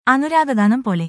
അനുരാഗഗാനം പോലെ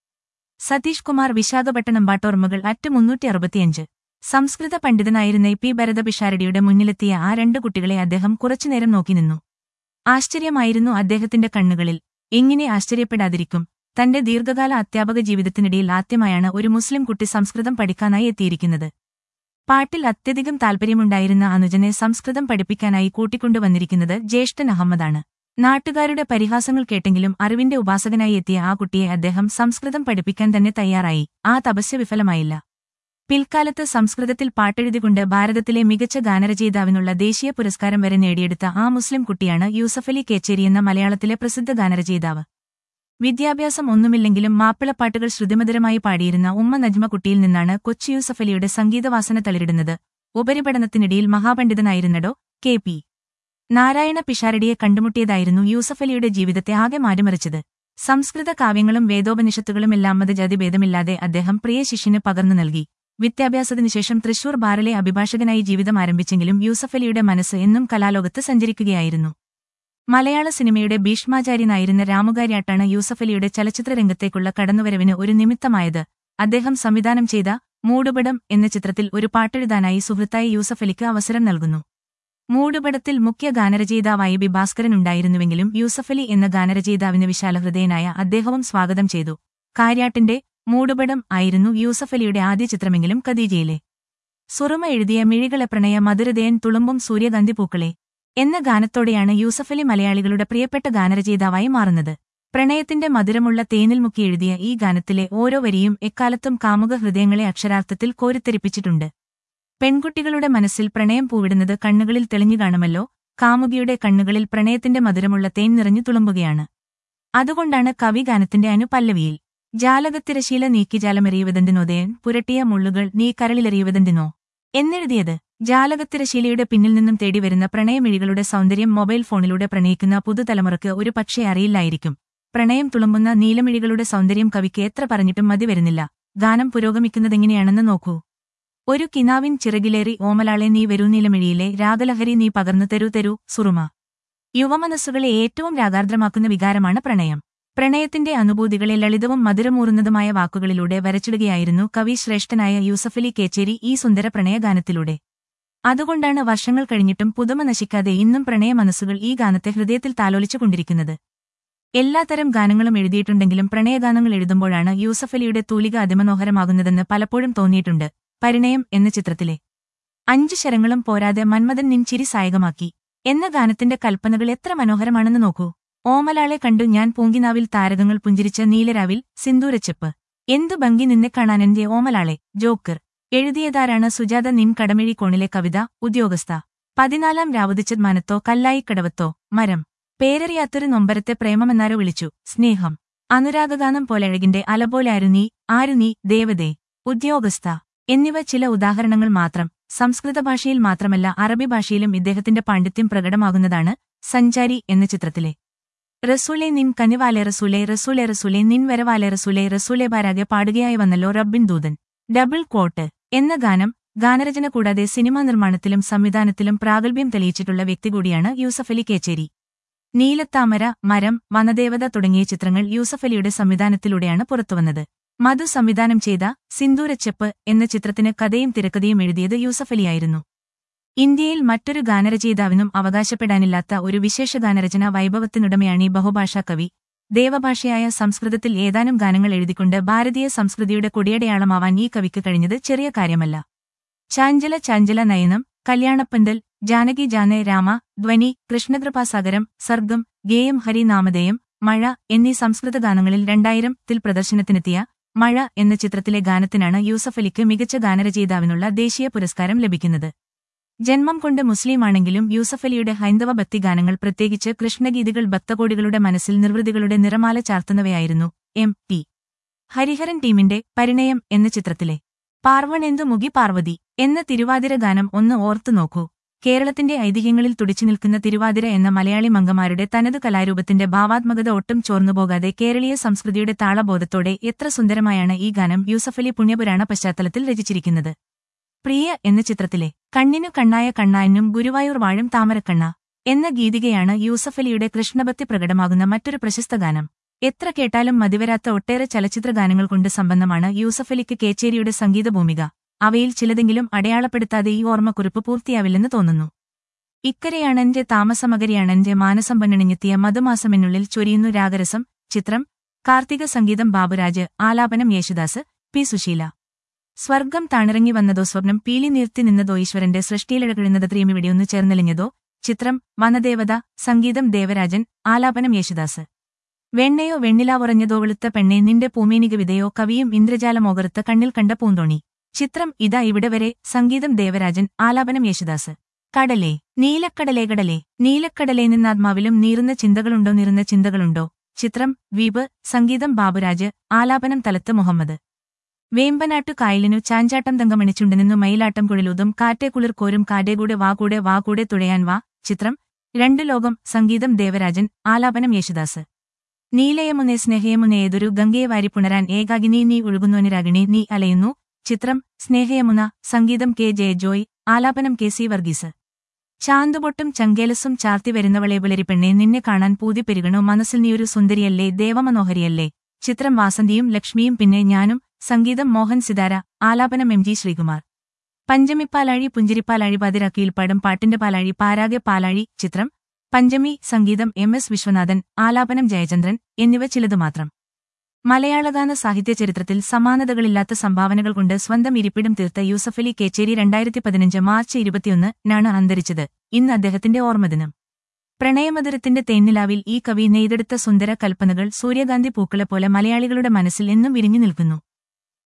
സതീഷ് കുമാർ വിശാഖപട്ടണം പാട്ടോർമ്മകൾ അറ്റ് മുന്നൂറ്റി അറുപത്തിയഞ്ച് സംസ്കൃത പണ്ഡിതനായിരുന്ന പി ഭരതപിഷാരടിയുടെ മുന്നിലെത്തിയ ആ രണ്ട് കുട്ടികളെ അദ്ദേഹം കുറച്ചുനേരം നോക്കി നിന്നു ആശ്ചര്യമായിരുന്നു അദ്ദേഹത്തിന്റെ കണ്ണുകളിൽ എങ്ങനെ ആശ്ചര്യപ്പെടാതിരിക്കും തന്റെ ദീർഘകാല അധ്യാപക ജീവിതത്തിനിടയിൽ ആദ്യമായാണ് ഒരു മുസ്ലിം കുട്ടി സംസ്കൃതം പഠിക്കാനായി എത്തിയിരിക്കുന്നത് പാട്ടിൽ അത്യധികം താൽപര്യമുണ്ടായിരുന്ന അനുജനെ സംസ്കൃതം പഠിപ്പിക്കാനായി കൂട്ടിക്കൊണ്ടുവന്നിരിക്കുന്നത് ജ്യേഷ്ഠൻ അഹമ്മദാണ് നാട്ടുകാരുടെ പരിഹാസങ്ങൾ കേട്ടെങ്കിലും അറിവിന്റെ ഉപാസകനായി എത്തിയ ആ കുട്ടിയെ അദ്ദേഹം സംസ്കൃതം പഠിപ്പിക്കാൻ തന്നെ തയ്യാറായി ആ തപസ്യ വിഫലമായില്ല പിൽക്കാലത്ത് സംസ്കൃതത്തിൽ പാട്ടെഴുതിക്കൊണ്ട് ഭാരതത്തിലെ മികച്ച ഗാനരചയിതാവിനുള്ള ദേശീയ പുരസ്കാരം വരെ നേടിയെടുത്ത ആ മുസ്ലിം കുട്ടിയാണ് യൂസഫലി കേച്ചേരി എന്ന മലയാളത്തിലെ പ്രസിദ്ധ ഗാനരചയിതാവ് വിദ്യാഭ്യാസം ഒന്നുമില്ലെങ്കിലും മാപ്പിളപ്പാട്ടുകൾ ശ്രുതിമധുരമായി പാടിയിരുന്ന ഉമ്മ നജ്മ കുട്ടിയിൽ നിന്നാണ് കൊച്ചി യൂസഫലിയുടെ സംഗീതവാസന തളിരിടുന്നത് ഉപരിപഠനത്തിനിടയിൽ മഹാപണ്ഡിതനായിരുന്നടോ കെ പി നാരായണ പിഷാരടിയെ കണ്ടുമുട്ടിയതായിരുന്നു യൂസഫലിയുടെ ജീവിതത്തെ ആകെ മാറ്റിമറിച്ചത് സംസ്കൃത കാവ്യങ്ങളും വേദോപനിഷത്തുകളുമെല്ലാം മതജാതിഭേദമില്ലാതെ അദ്ദേഹം പ്രിയ ശിഷ്യന് പകർന്നു നൽകി വിദ്യാഭ്യാസത്തിനുശേഷം തൃശൂർ ബാറിലെ അഭിഭാഷകനായി ജീവിതം ആരംഭിച്ചെങ്കിലും യൂസഫലിയുടെ മനസ്സ് എന്നും കലാലോകത്ത് സഞ്ചരിക്കുകയായിരുന്നു മലയാള സിനിമയുടെ ഭീഷ്മാചാര്യനായിരുന്ന രാമുകാര്യാട്ടാണ് യൂസഫലിയുടെ ചലച്ചിത്രരംഗത്തേക്കുള്ള കടന്നുവരവിന് ഒരു നിമിത്തമായത് അദ്ദേഹം സംവിധാനം ചെയ്ത മൂടുപടം എന്ന ചിത്രത്തിൽ ഒരു പാട്ടെഴുതാനായി സുഹൃത്തായി യൂസഫലിക്ക് അവസരം നൽകുന്നു മൂടുപടത്തിൽ മുഖ്യ ഗാനരചയിതാവായി ബി ഭാസ്കരൻ ഉണ്ടായിരുന്നുവെങ്കിലും യൂസഫലി എന്ന ഗാനരചയിതാവിന് വിശാലഹൃദയനായ അദ്ദേഹവും സ്വാഗതം ചെയ്തു കാര്യാട്ടിന്റെ മൂടുപടം ആയിരുന്നു യൂസഫലിയുടെ ആദ്യ ചിത്രമെങ്കിലും ഖദീജയിലെ സുറുമ എഴുതിയ മിഴികളെ പ്രണയ മധുരതയൻ തുളുമ്പും സൂര്യകാന്തി പൂക്കളെ എന്ന ഗാനത്തോടെയാണ് യൂസഫലി മലയാളികളുടെ പ്രിയപ്പെട്ട ഗാനരചയിതാവായി മാറുന്നത് പ്രണയത്തിന്റെ മധുരമുള്ള തേനിൽ മുക്കി എഴുതിയ ഈ ഗാനത്തിലെ ഓരോ വരിയും എക്കാലത്തും കാമുക ഹൃദയങ്ങളെ അക്ഷരാർത്ഥത്തിൽ കോരിത്തെരിപ്പിച്ചിട്ടുണ്ട് പെൺകുട്ടികളുടെ മനസ്സിൽ പ്രണയം പൂവിടുന്നത് കണ്ണുകളിൽ തെളിഞ്ഞു കാണുമല്ലോ കാമുകിയുടെ കണ്ണുകളിൽ പ്രണയത്തിന്റെ മധുരമുള്ള തേൻ നിറഞ്ഞു തുളുമ്പുകയാണ് അതുകൊണ്ടാണ് കവി ഗാനത്തിന്റെ അനുപല്ലവിയിൽ ജാലകത്തിരശീല നീക്കിജാലമെറിയുവതെന്തിനോദയൻ പുരട്ടിയ മുള്ളുകൾ നീ കരളിലെറിയുവതെന്തിനോ എന്നെഴുതിയത് ജാലകത്തിരശീലയുടെ പിന്നിൽ നിന്നും തേടിവരുന്ന പ്രണയമിഴികളുടെ സൗന്ദര്യം മൊബൈൽ ഫോണിലൂടെ പ്രണയിക്കുന്ന പുതുതലമുറയ്ക്ക് ഒരു പക്ഷേ അറിയില്ലായിരിക്കും പ്രണയം തുളുമ്പുന്ന നീലമിഴികളുടെ സൗന്ദര്യം കവിക്ക് എത്ര പറഞ്ഞിട്ടും മതി വരുന്നില്ല ഗാനം പുരോഗമിക്കുന്നതെങ്ങനെയാണെന്ന് നോക്കൂ ഒരു കിനാവിൻ ചിറകിലേറി ഓമലാളെ നീ വരൂ നീലമിഴിയിലെ രാഗലഹരി നീ പകർന്നു തരൂ തരൂ സുറുമ യുവമനസ്സുകളെ ഏറ്റവും രാഗാർദ്രമാക്കുന്ന വികാരമാണ് പ്രണയം പ്രണയത്തിന്റെ അനുഭൂതികളെ ലളിതവും മധുരമൂറുന്നതുമായ വാക്കുകളിലൂടെ വരച്ചിടുകയായിരുന്നു കവി ശ്രേഷ്ഠനായ യൂസഫലി കേച്ചേരി ഈ സുന്ദര പ്രണയഗാനത്തിലൂടെ അതുകൊണ്ടാണ് വർഷങ്ങൾ കഴിഞ്ഞിട്ടും പുതുമ നശിക്കാതെ ഇന്നും പ്രണയ മനസ്സുകൾ ഈ ഗാനത്തെ ഹൃദയത്തിൽ താലോലിച്ചുകൊണ്ടിരിക്കുന്നത് എല്ലാത്തരം ഗാനങ്ങളും എഴുതിയിട്ടുണ്ടെങ്കിലും പ്രണയഗാനങ്ങൾ എഴുതുമ്പോഴാണ് യൂസഫലിയുടെ തൂലിക അതിമനോഹരമാകുന്നതെന്ന് പലപ്പോഴും തോന്നിയിട്ടുണ്ട് പരിണയം എന്ന ചിത്രത്തിലെ അഞ്ച് ശരങ്ങളും പോരാതെ മന്മഥൻ നിൻ ചിരി സായകമാക്കി എന്ന ഗാനത്തിന്റെ കൽപ്പനകൾ എത്ര മനോഹരമാണെന്ന് നോക്കൂ ഓമലാളെ കണ്ടു ഞാൻ പൂങ്കിനാവിൽ താരകങ്ങൾ പുഞ്ചിരിച്ച നീലരാവിൽ സിന്ദൂരച്ചെപ്പ് എന്തു ഭംഗി നിന്നെ കാണാൻ എന്റെ ഓമലാളെ ജോക്കർ എഴുതിയതാരാണ് സുജാത നിൻ കടമിഴി കോണിലെ കവിത ഉദ്യോഗസ്ഥ പതിനാലാം രാവുദിച്ചത് മനത്തോ കല്ലായി കടവത്തോ മരം പേരറിയാത്തൊരു നൊമ്പരത്തെ പ്രേമമെന്നാരോ വിളിച്ചു സ്നേഹം അനുരാഗഗാനം പോലഴകിന്റെ അലപോലാരു നീ ആരു നീ ദേവതേ ഉദ്യോഗസ്ഥ എന്നിവ ചില ഉദാഹരണങ്ങൾ മാത്രം സംസ്കൃത ഭാഷയിൽ മാത്രമല്ല അറബി ഭാഷയിലും ഇദ്ദേഹത്തിന്റെ പാണ്ഡിത്യം പ്രകടമാകുന്നതാണ് സഞ്ചാരി എന്ന ചിത്രത്തിലെ റസൂലെ നിൻ കനിവാലെ റസൂലെ റസൂലെ റസൂലെ നിൻ വരവാലെ റസൂലെ റസൂലെ ബാരാകെ പാടുകയായി വന്നല്ലോ റബ്ബിൻ ദൂതൻ ഡബിൾ കോട്ട് എന്ന ഗാനം ഗാനരചന കൂടാതെ സിനിമാ നിർമ്മാണത്തിലും സംവിധാനത്തിലും പ്രാഗൽഭ്യം തെളിയിച്ചിട്ടുള്ള വ്യക്തി കൂടിയാണ് യൂസഫലി കേച്ചേരി നീലത്താമര മരം വനദേവത തുടങ്ങിയ ചിത്രങ്ങൾ യൂസഫലിയുടെ സംവിധാനത്തിലൂടെയാണ് പുറത്തുവന്നത് മധു സംവിധാനം ചെയ്ത സിന്ദൂരച്ചെപ്പ് എന്ന ചിത്രത്തിന് കഥയും തിരക്കഥയും എഴുതിയത് യൂസഫലിയായിരുന്നു ഇന്ത്യയിൽ മറ്റൊരു ഗാനരചയിതാവിനും അവകാശപ്പെടാനില്ലാത്ത ഒരു വിശേഷ ഗാനരചന വൈഭവത്തിനുടമയാണ് ഈ ബഹുഭാഷാ കവി ദേവഭാഷയായ സംസ്കൃതത്തിൽ ഏതാനും ഗാനങ്ങൾ എഴുതിക്കൊണ്ട് ഭാരതീയ സംസ്കൃതിയുടെ കൊടിയടയാളമാവാൻ ഈ കവിക്ക് കഴിഞ്ഞത് ചെറിയ കാര്യമല്ല ചാഞ്ചല ചാഞ്ചല നയനം കല്യാണപ്പന്തൽ ജാനകി ജാനേ രാമ ധ്വനി കൃഷ്ണകൃപാസാഗരം സർഗം ഗേയം ഹരിനാമധേയം മഴ എന്നീ സംസ്കൃത ഗാനങ്ങളിൽ രണ്ടായിരം ത്തിൽ പ്രദർശനത്തിനെത്തിയ മഴ എന്ന ചിത്രത്തിലെ ഗാനത്തിനാണ് യൂസഫലിക്ക് മികച്ച ഗാനരചയിതാവിനുള്ള ദേശീയ പുരസ്കാരം ലഭിക്കുന്നത് ജന്മം കൊണ്ട് മുസ്ലിമാണെങ്കിലും യൂസഫലിയുടെ ഹൈന്ദവ ഭക്തി ഗാനങ്ങൾ പ്രത്യേകിച്ച് കൃഷ്ണഗീതികൾ ഭക്തകോടികളുടെ മനസ്സിൽ നിർവൃതികളുടെ നിറമാല ചാർത്തുന്നവയായിരുന്നു എം പി ഹരിഹരൻ ടീമിന്റെ പരിണയം എന്ന ചിത്രത്തിലെ പാർവണെന്തു മുഗി പാർവതി എന്ന തിരുവാതിര ഗാനം ഒന്ന് ഓർത്തു നോക്കൂ കേരളത്തിന്റെ ഐതിഹ്യങ്ങളിൽ തുടിച്ചു നിൽക്കുന്ന തിരുവാതിര എന്ന മലയാളി മംഗമാരുടെ തനത് കലാരൂപത്തിന്റെ ഭാവാത്മകത ഒട്ടും ചോർന്നുപോകാതെ കേരളീയ സംസ്കൃതിയുടെ താളബോധത്തോടെ എത്ര സുന്ദരമായാണ് ഈ ഗാനം യൂസഫലി പുണ്യപുരാണ പശ്ചാത്തലത്തിൽ രചിച്ചിരിക്കുന്നത് പ്രിയ എന്ന ചിത്രത്തിലെ കണ്ണിനു കണ്ണായ കണ്ണായനും ഗുരുവായൂർ വാഴും താമരക്കണ്ണ എന്ന ഗീതികയാണ് യൂസഫലിയുടെ കൃഷ്ണഭക്തി പ്രകടമാകുന്ന മറ്റൊരു പ്രശസ്ത ഗാനം എത്ര കേട്ടാലും മതിവരാത്ത ഒട്ടേറെ ചലച്ചിത്ര ഗാനങ്ങൾ കൊണ്ട് സമ്പന്നമാണ് യൂസഫലിക്ക് കേച്ചേരിയുടെ സംഗീത ഭൂമിക അവയിൽ ചിലതെങ്കിലും അടയാളപ്പെടുത്താതെ ഈ ഓർമ്മക്കുറിപ്പ് പൂർത്തിയാവില്ലെന്ന് തോന്നുന്നു ഇക്കരെയാണെന്റെ താമസമകരെയാണെന്റെ മാനസം പന്നണിഞ്ഞെത്തിയ മധുമാസമെന്നുള്ളിൽ ചൊരിയുന്നു രാഗരസം ചിത്രം കാർത്തിക സംഗീതം ബാബുരാജ് ആലാപനം യേശുദാസ് പി സുശീല സ്വർഗം താണിറങ്ങി വന്നതോ സ്വപ്നം പീലി നീർത്തി നിന്നതോ ഈശ്വരന്റെ സൃഷ്ടിയിലിഴകിഴുന്നത് ത്രീമിവിടെയൊന്നു ചേർന്നലിഞ്ഞതോ ചിത്രം വനദേവത സംഗീതം ദേവരാജൻ ആലാപനം യേശുദാസ് വെണ്ണയോ വെണ്ണിലാവുറഞ്ഞതോ വെളുത്ത പെണ്ണെ നിന്റെ പൂമേനിക വിതയോ കവിയും ഇന്ദ്രജാലമോകറുത്ത കണ്ണിൽ കണ്ട പൂന്തോണി ചിത്രം ഇതാ ഇവിടെ വരെ സംഗീതം ദേവരാജൻ ആലാപനം യേശുദാസ് കടലേ നീലക്കടലേ കടലേ നീലക്കടലേ നിന്നാത്മാവിലും നീറുന്ന ചിന്തകളുണ്ടോ നീറുന്ന ചിന്തകളുണ്ടോ ചിത്രം വീപ് സംഗീതം ബാബുരാജ് ആലാപനം തലത്ത് മുഹമ്മദ് വേമ്പനാട്ടു കായലിനു ചാഞ്ചാട്ടം തങ്കമണിച്ചുണ്ടെന്നു മയിലാട്ടം കുഴലൂതും കാറ്റേ കുളിർ കോരും കാറ്റേകൂടെ വാകൂടെ വാകൂടെ തുഴയാൻ വാ ചിത്രം രണ്ടു ലോകം സംഗീതം ദേവരാജൻ ആലാപനം യേശുദാസ് നീലയമുനെ സ്നേഹയമുനെ ഏതൊരു ഗംഗയെ വാരിപ്പുണരാൻ ഏകാകിനി നീ ഒഴുകുന്നുവനുരാഗിണി നീ അലയുന്നു ചിത്രം സ്നേഹയമുന സംഗീതം കെ ജെ ജോയ് ആലാപനം കെ സി വർഗീസ് ചാന്തുപൊട്ടും ചങ്കേലസും ചാർത്തി വരുന്നവളെ വിളരിപ്പെണ്ണെ നിന്നെ കാണാൻ പൂതി പെരുകണോ മനസ്സിൽ നീയൊരു സുന്ദരിയല്ലേ ദേവമനോഹരിയല്ലേ ചിത്രം വാസന്തിയും ലക്ഷ്മിയും പിന്നെ ഞാനും സംഗീതം മോഹൻ സിതാര ആലാപനം എം ജി ശ്രീകുമാർ പഞ്ചമിപ്പാലാഴി പുഞ്ചിരിപ്പാലാഴി പതിരാക്കിയിൽപ്പാടും പാട്ടിന്റെ പാലാഴി പാരാഗ പാലാഴി ചിത്രം പഞ്ചമി സംഗീതം എം എസ് വിശ്വനാഥൻ ആലാപനം ജയചന്ദ്രൻ എന്നിവ ചിലതു മാത്രം മലയാളഗാന സാഹിത്യ ചരിത്രത്തിൽ സമാനതകളില്ലാത്ത സംഭാവനകൾ കൊണ്ട് സ്വന്തം ഇരിപ്പിടം തീർത്ത യൂസഫലി കേച്ചേരി രണ്ടായിരത്തി പതിനഞ്ച് മാർച്ച് ഇരുപത്തിയൊന്ന് നാണ് അന്തരിച്ചത് ഇന്ന് അദ്ദേഹത്തിന്റെ ഓർമ്മദിനം പ്രണയമധുരത്തിന്റെ തേന്നിലാവിൽ ഈ കവി നെയ്തെടുത്ത സുന്ദര കൽപ്പനകൾ സൂര്യകാന്തി പൂക്കളെപ്പോലെ മലയാളികളുടെ മനസ്സിൽ എന്നും വിരിഞ്ഞു നിൽക്കുന്നു